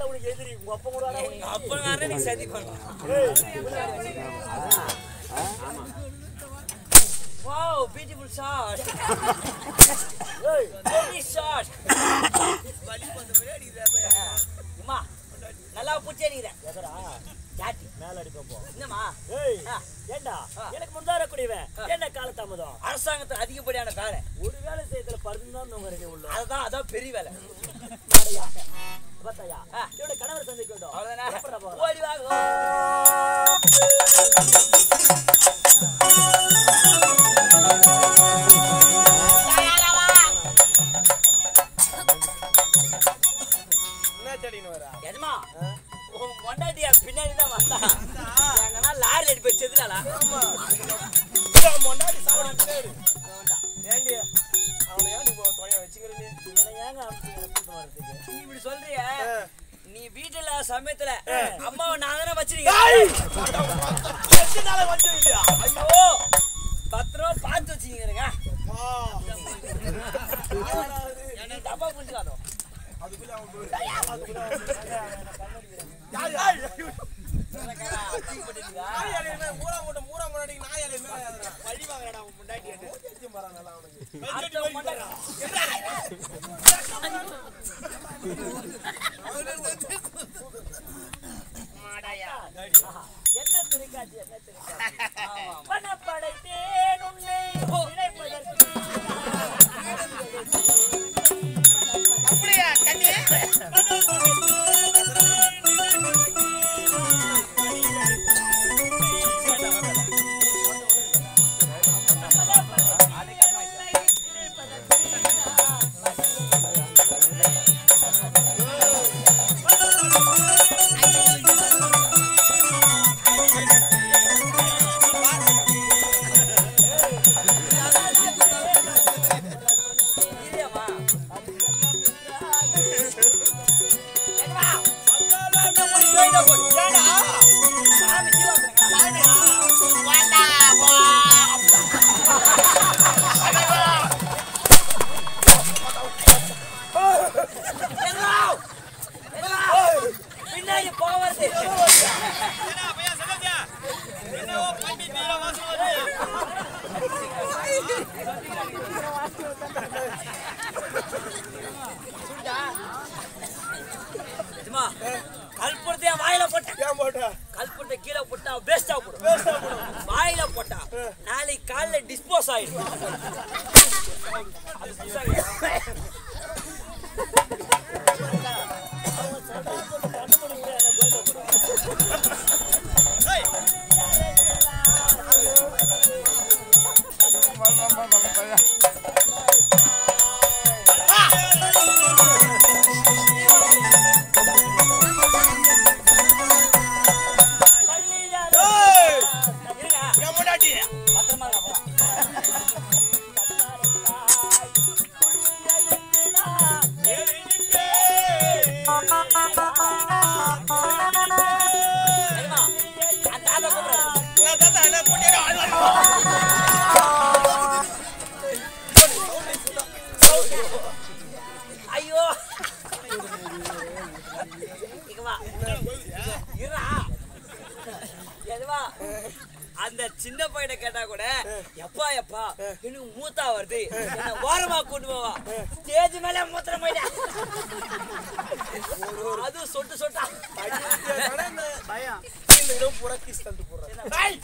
உனக்கு எதிரி உங்க அப்பா கூட எங்க அப்பங்காரன் நீ சதி பண்ணலாம் wow beautiful shot very shot வலி பண்ண மாதிரி அடிக்குது அம்மா நல்லா பூச்சி அடிக்கிற எதரா ஜாட்டி மேல அடிப்போம் போ. என்னம்மா ஏய் ஆ. ஏண்டா ஆ. எனக்கு முந்தார குடிவேன் என்ன கால தாமதம் அரசாங்கத்துக்கு அதிகப்படியான வேலை ஒரு வேலை செய்யறதுல பருந்தான் உங்க ரெடி உள்ள அதுதான் அதான் பெரிய வேலை மாடையா பார்த்தாயா ஆ. என்னோட கணவர் சந்திக்க வேண்டும் அவ்வளவுதானே எப்படிடா போகலாம்? ஓடி வாங்க என்ன தேடின்னு வரா எஜமா உன் பொண்டாட்டியா பின்னாடி தான் வந்தா எங்கன்னா லாரி அடி போய் செத்துனாலா மொண்டாடி சாப்பிட்டு ஏண்டி அவனை ஏன் நீ போ- துணையா வச்சுக்கிற நீ இவனை ஏங்க அனுப்பிச்சீங்க கூட்டு வர்றதுக்கு நீ இப்படி சொல்றிய ஆ. நீ வீட்டுல சமயத்துல அம்மாவை நான் தானே வச்சிருக்கேன் எத்தனை நாள் வந்து இல்லையா ஐயோ பத்திரமா பார்த்து வச்சுக்கிறேங்க தப்பா புரிஞ்சுக்காதோ அதுக்குள்ள அவன் போய் யார் யார் பண்ணிருக்கா நாய் அலையுமே, ஊரா மூட்டை, ஊரா முன்னாடி நாய் அலையுமே அதுடா. பழி வாங்குறடா உன் பொண்டாட்டியை. மூஞ்சி பாரேன் நல்லா அவனுக்கு. அடுத்த மண்டை என்ன திருக்காட்சி என்ன திருக்காட்சி பணப்படைத்தேன் உன்னை நினைப்பதற்கு இல்லையாம்மா சாமி ஜீவா பின்னாடி போவது சும்மா கல்புரத்தைய வாயில போட்ட ஏன் போட்ட? கல்புரத்தை கீழே போட்டா வேஸ்டா போடும் வாயில போட்டா நாளைக்கு காலைல டிஸ்போஸ் ஆயிடும் அது புதுசா- ஏய், இருங்க, என் பொண்டாட்டி. பத்திரமா இருங்க, அப்புறம். சரிம்மா? அந்த தாத்தா கூப்பிடுறாரு. நான் தாத்தா என்ன கூட்டிட்டு வா. ஐயோ இங்க வா இருடா. எதுவா அந்த சின்ன பையனை கேட்டா கூட எப்பா எப்பா எனக்கு மூத்தா வருது என்ன ஓரமா கூட்டு போவா ஸ்டேஜ் மேல மூத்திர போயிட்டா அதுவும் சொட்டு சொட்டா ஆனா இந்த பயம். இந்த இரவு பூரா kiss தந்துட்டு போடுறேன். டேய்.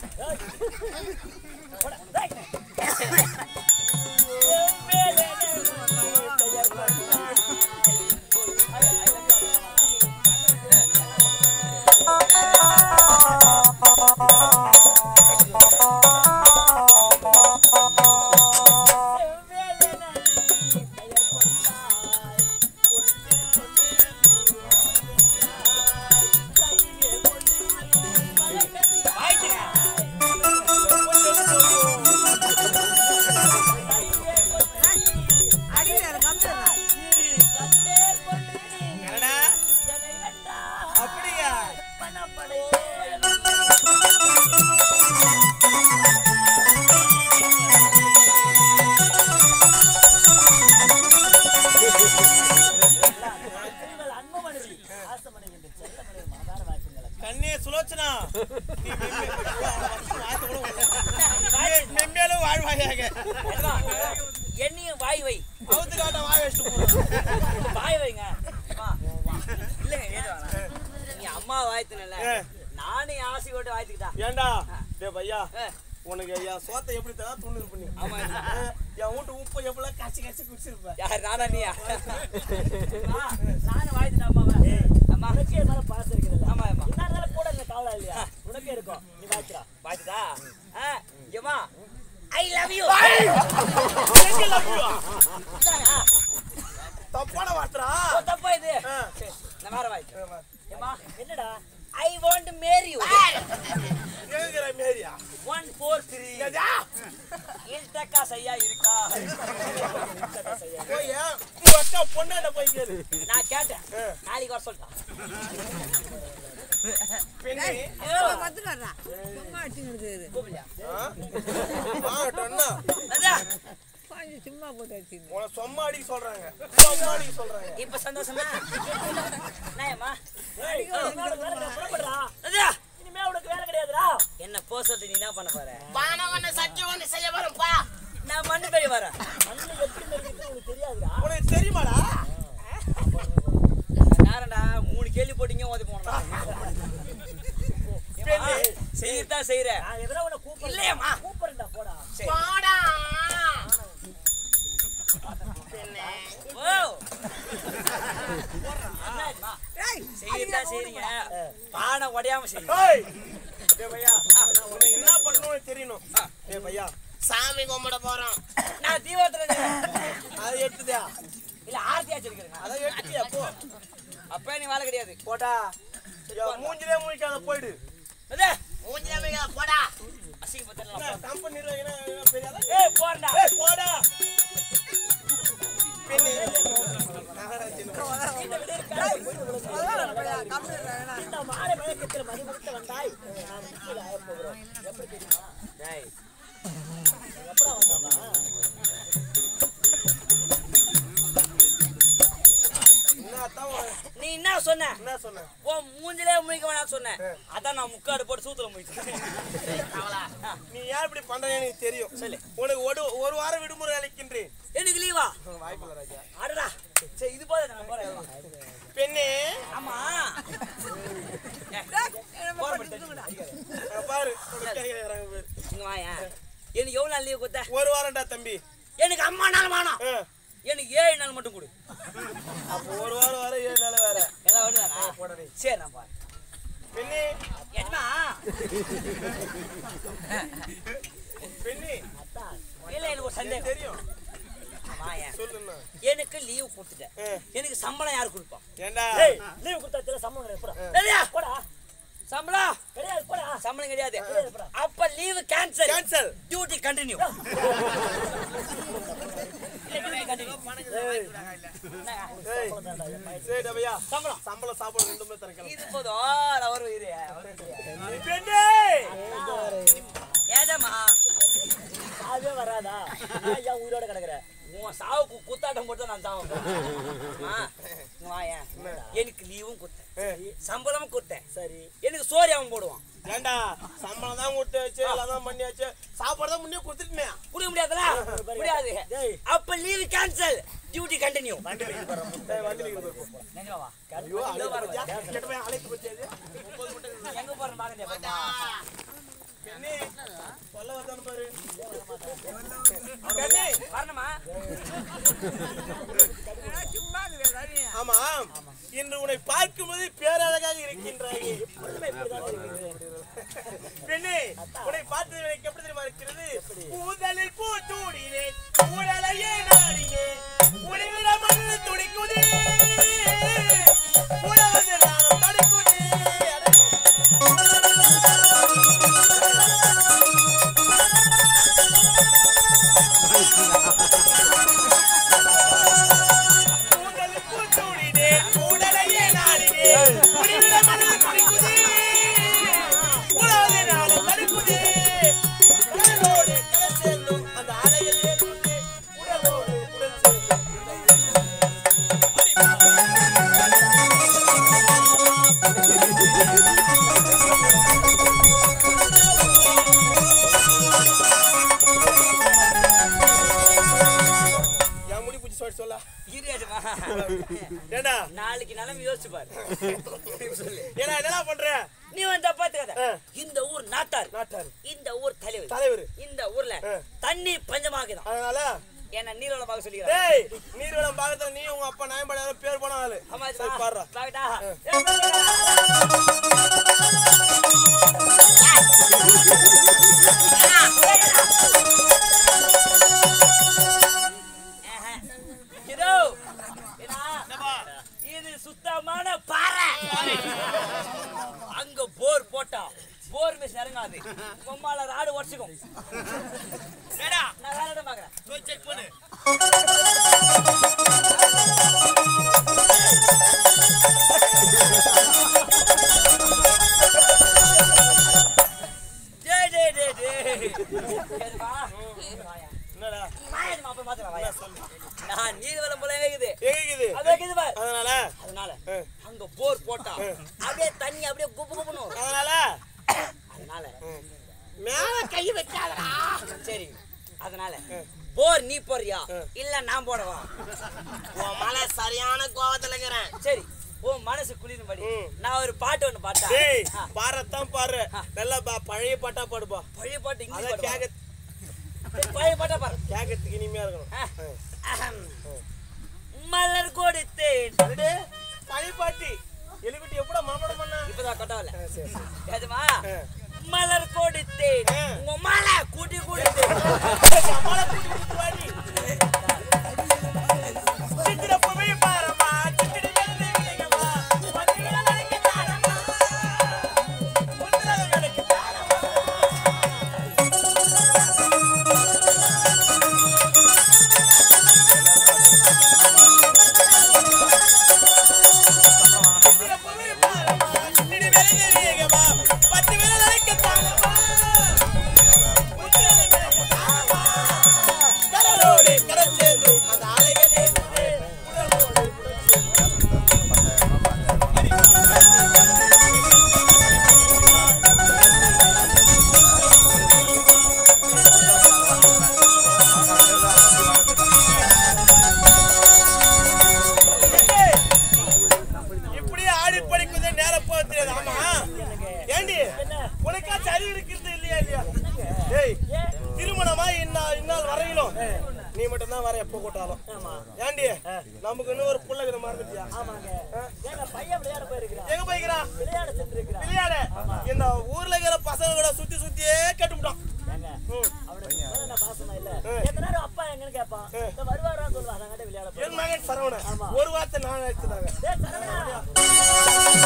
போச்சுனா நீ மென்மே- வார்த்தை கூட வரல. நீ மென்மேலும் வாழ்வாயாக எதுவா? என்னையும் வாய் வை அவுத்து காட்ட வாய் வச்சுட்டு போறோம் வாய் வைங்க அம்மா. இல்லைங்க ஏது வேணாம். நீ அம்மா வாய்த்துனல ஏ. நானே ஆசை கொண்டு வாய்த்துக்கிட்டா ஏன்டா டே பையா ஏ. உனக்கு என் சோத்தை எப்படி தரா துண்ணு பண்ணி ஆமா இதுதான். என் வீட்டு உப்பு எப்படிலாம் கச்சி கச்சி குடிச்சிருப்பேன் யார் நானா நீயா அம்மா, நானும் வாய்த்துட்டேன் அம்மாவை அம்மா உனக்கே மேல பாசம் இருக்குதுல்ல ஆமா ஆமா என்ன இருந்தாலும் கூட இந்த கவலை இல்லையா உனக்கே இருக்கும் நீ வாய்க்கிறா வாய்த்துட்டா ஆ ஏமா ஐ லவ் யூ தப்பான வார்த்தா தப்பா இது ஆ. சரி, நான் வேற வாய்த்து ஏமா என்னடா ஐ வாண்ட் மேரி யூ கேக்குற மேரியா ஒன் ஃபோர் த்ரீ ஏதா? இல்டக்கா செய்யா இருக்கா போய் உங்க அக்கா பொண்ணாண்ட போய் கேளு நான் கேட்டேன் ஆ. நாளைக்கு வர சொல்லிட்டான் பெண்ணே பத்துக்காரா சும்மா அடிச்சுக்கிட்டு கூப்பிடலையா ஆ? வாங்கட்டோன்னா அதான் கொஞ்சம் சும்மா போட்டு அடிச்சுக்கிட்டு உன சும்மா அடிக்க சொல்றாங்க சும்மா அடிக்க சொல்றாங்க இப்ப சந்தோஷமா என்னம்மா ஏய், இனிமே உனக்கு வேலை கிடையாது, புறப்படுறா. அதான் இனிமே உனக்கு வேலை கிடையாதுடா என்ன போ சொல்லிட்டு நீ என்ன பண்ண போற பானவன சத்தியம் ஒன்று செய்ய வரும்பா நான் மண்ணு பெரிய வரேன் மண்ணு எப்படி மெரிக்குதுன்னு உனக்கு தெரியாதுடா உனக்கு தெரியுமாடா நேரம்டா மூணு கேள்வி போட்டீங்க ஓதி போனா செய்யத்தான் செய்யற நான் எதிர உன்னை கூப்பிடுறேன் இல்லையேம்மா. கூப்பிடுறேன்டா போடா சரி. பாடா ஓ என்னம்மா? செய்யத்தான் செய்றீங்க பானை உடையாம செய்யுங்க ஏய் டேய் பையா உனக்கு என்ன பண்ணணும்னு தெரியணும் டேய் பையா சாமி கும்பிட போறோம் நான் தீவத்துல அது எடுத்துதா இல்ல ஆர்த்தி வச்சிருக்கிறேன் அதை எடுத்துட்டியா போ அப்ப நீ வேலை கிடையாது போடா என் மூஞ்சிலே மூஞ்சிக்காத போயிடு அதே மூஞ்சிலே மூஞ்சிக்காத போடா அசிங்கப்பட்டலாம் கம்பெனி நிர்வாகம் பெரிய ஆளா? ஏய் போறடா ஏய் போடா பெண்ணே இந்த மாலை மயக்கத்தில் மதிமுகத்த வந்தாய் நான் கீழே ஆயப் போகிறோம் எப்படி தெரியுமா டேய் எப்படா வந்தாமா என்னத்தான் உன் நீ என்ன சொன்ன என்ன சொன்ன உன் மூஞ்சிலே முழிக்க வேணாம் சொன்னேன் அதான் நான் முக்காடு போட்டு சூத்துல முழிச்சேன் நீ ஏன் இப்படி பண்றேன்னு எனக்கு தெரியும் சொல்லு. உனக்கு ஒரு ஒரு வாரம் விடுமுறை அளிக்கின்றேன் எனக்கு லீவா வாய்ப்பில்லை ராஜா அடடா சரி இது போதும் நான் போறேன் பெண்ணே ஆமா போற மட்டும் அங்க பாரு உனக்கு கேக்குறாங்க பாரு. இங்க வாயேன் எனக்கு எவ்வளவு நாள் லீவ் கொடுத்த ஒரு வாரம்டா தம்பி எனக்கு அம்மா நாள் வேணாம் ஆ, எனக்கு ஏழு நாள் மட்டும் கொடு அப்போ ஒரு வாரம் வர ஏழு நாள் வேற எல்லாம் வருதானா போடா நீ. சரி நான் பாரு பெண்ணே என்ன பெண்ணே இல்ல எனக்கு ஒரு சந்தேகம் தெரியும் வாயேன் சொல்லுண்ணா எனக்கு லீவ் கொடுத்துட்டேன் ஆ, எனக்கு சம்பளம் யார் கொடுப்பா ஏண்டா ஏய் லீவ் கொடுத்தா தெரியல சம்பளம் கிடையாது போடா சரியா போடா சம்பளம் கிடையாது போடா சம்பளம் கிடையாது கிடையாது, போடா. அப்ப leave cancel cancel duty continue ஏய் ஏய் சரி பையா சம்பளம் சம்பளம் சாப்பாடு ரெண்டு மணி தரக்கலாம் இது போதும் நான் வரும் இரு பெண்ணே ஏதம்மா சாவே வராதா நான் ஏன் உயிரோட கிடக்குறேன் உன் சாவுக்கு குத்தாட்டம் போட்டு நான் சாவ வாயேன் எனக்கு லீவும் கொடுத்தேன் சம்பளமும் கொடுத்தேன் சரி எனக்கு சோறு அவன் போடுவான் ஏண்டா சம்பளம் தான் கொடுத்து வச்சு எல்லாம் தான் பண்ணியாச்சு சாப்பாடு தான் முன்னே கொடுத்துட்டேன் குடிக்க முடியாதுல முடியாது டேய் அப்ப லீவ் கேன்சல் டியூட்டி கண்டினியூ வண்டி நிற்கிறது நிஜமாவா ஐயோ அழைப்பு பத்தியா? கெட்ட பையன் அழைப்பு பத்தியாது எங்க போறேன் பாருங்க பெண்ணே சொல்ல வந்தானு பாரு பெண்ணே வரணுமா சும்மா இருக்குது ஆமா இன்று உன்னை பார்க்கும்போது பேரழகாக இருக்கின்றாய் பெண்ணே உன்னை பார்த்தது எனக்கு எப்படி தெரியுமா இருக்கிறது கூந்தலில் பூ தூடினேன் ஊழலையே நாடினேன் உடைவிட மண்ணு துடிக்குதே உழவது நானும் தடுக்குதே கூந்தலில் பூ தூடினேன் ஊழலையே நாடினேன் உடைவிட மண்ணு துடிக்குதே உழவது நானும் தடுக்குதே கடலோடு கடல் செல்லும் அந்த அலைகள் ஏறும் உடலோடு உடல் செல்லும் ஆ ஏண்டா நாளைக்கு நிலைமை யோசிச்சு பாரு சொல்லு ஏன்னா என்னடா பண்ற நீ வந்து பாத்துக்காத ஆ. இந்த ஊர் நாட்டார் நாட்டாரு இந்த ஊர் தலைவர் தலைவர் இந்த ஊர்ல ஆ. தண்ணி பஞ்சமாகுதான் அதனால என்ன நீரோளமாக சொல்லிக்கிறேன் டேய் நீர்வளம் பாக்கத்துல நீ உங்க அப்பா நாயம்பாடி பேர் போன ஆளு ஆமா சரி பாடுறா பாக்கட்டா இதோ ஏன்னா, இது சுத்தமான பாறை அங்க போர் போட்டா போர் மிஸ் இறங்காது உம்மால ராடு உடச்சுக்கும் நான் வேற இடம் பாக்குறேன் செக் பண்ணு டேய் டேய் டேய் டேய் ஏதுப்பா? வாயா. என்னடா வாயா, நம்ம அப்புறம் பாத்துக்கலாம், வாயா. நான் நீர்வளம் போல இருக்குது எங்கிக்குது அது இருக்குது பாரு அதனால அதனால ஆ. அங்க போர் போட்டா அப்படியே தண்ணி அப்படியே குப்பு குப்புன்னு வரும். அதனால அதனால மேல கை வைக்காதடா சரி அதனால போர் நீ போறியா இல்ல நான் போடவா உன் மலை சரியான கோவத்துல இருக்கிறேன் சரி உன் மனசு குளிரும்படி ம். நான் ஒரு பாட்டு ஒண்ணு பாட்டா டேய் ஆ, பாரத்தான் பாரு நல்லா பா பழைய பாட்டா பாடுப்பா பழைய பாட்டு இங்கிலீஷ் அதான் பாட்டு கேக்க பாடு. சரி, பழைய பாட்டா பாரு கேக்கறதுக்கு இனிமையா இருக்கணும் ஆ. அஹம். மலர் கொடுத்தேன் அடடே, பழைய பாட்டி எலிக்குட்டி எப்படா மாப்படம் பண்ண இப்பதான் கொட்டாவல ஆ, சரி சரி. ஏதுமா ஆ. மலர் கொடுத்தேன் ஆ. உங்க மலை கூட்டி கொடுத்தேன் மலை கூட்டி கூட்டி வாடி. சித்திரப்பூவே பாரம்மா, சித்திரை எழுதி விளையவா, மந்திரம் நடக்க தாரம்மா. முத்திரம் நடக்க தாரம்மா. சித்திரப்பூவே பாரம்மா, சித்திரை எழுதி விளையவா, பத்து விரல் நடக்க தாரம்மா. முத்திரம் நடக்க தாரம்மா. கடலோடு கடல் சேர்ந்து அந்த அலைகள் ஏறுது. உடலோடு உடல் சேர்ந்து இப்படியே ஆடி படிக்குது நேரம் போக தெரியாது ஆமா ஏண்டி உனக்காச்சும் அறிவு இருக்கிறது இல்லையா இல்லையா ஏய் திருமணமா இன்னா இன்னால் வரையிலும் நீ மட்டும் தான் வர எப்போ கூட்டாலும் ஏண்டி நமக்கு இன்னும் ஒரு புள்ள கிட்ட மறந்துட்டியா ஆமாங்க ஏங்க பையன் விளையாட போயிருக்கிறான் எங்க போய்க்கிறான் விளையாட சென்றிருக்கிறான் விளையாட இந்த ஊர்ல இருக்கிற பசங்க கூட சுத்தி சுத்தியே கட்டுவிட்டான் ஏங்க ம். அவனுக்கு மேல என்ன பாசமா இல்ல ஆ. எத்தனை நேரம் அப்பா எங்கன்னு கேட்பான் இந்த வருவாரான்னு சொல்லுவான் அதங்கிட்ட விளையாட போய் என் மகன் சரவணன் ஒரு வார்த்தை நான் எடுத்துட்டாங்க டேய் சரவணா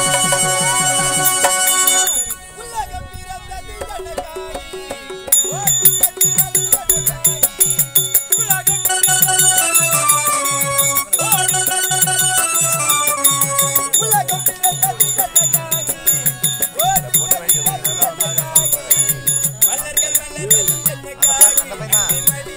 அந்த பையனா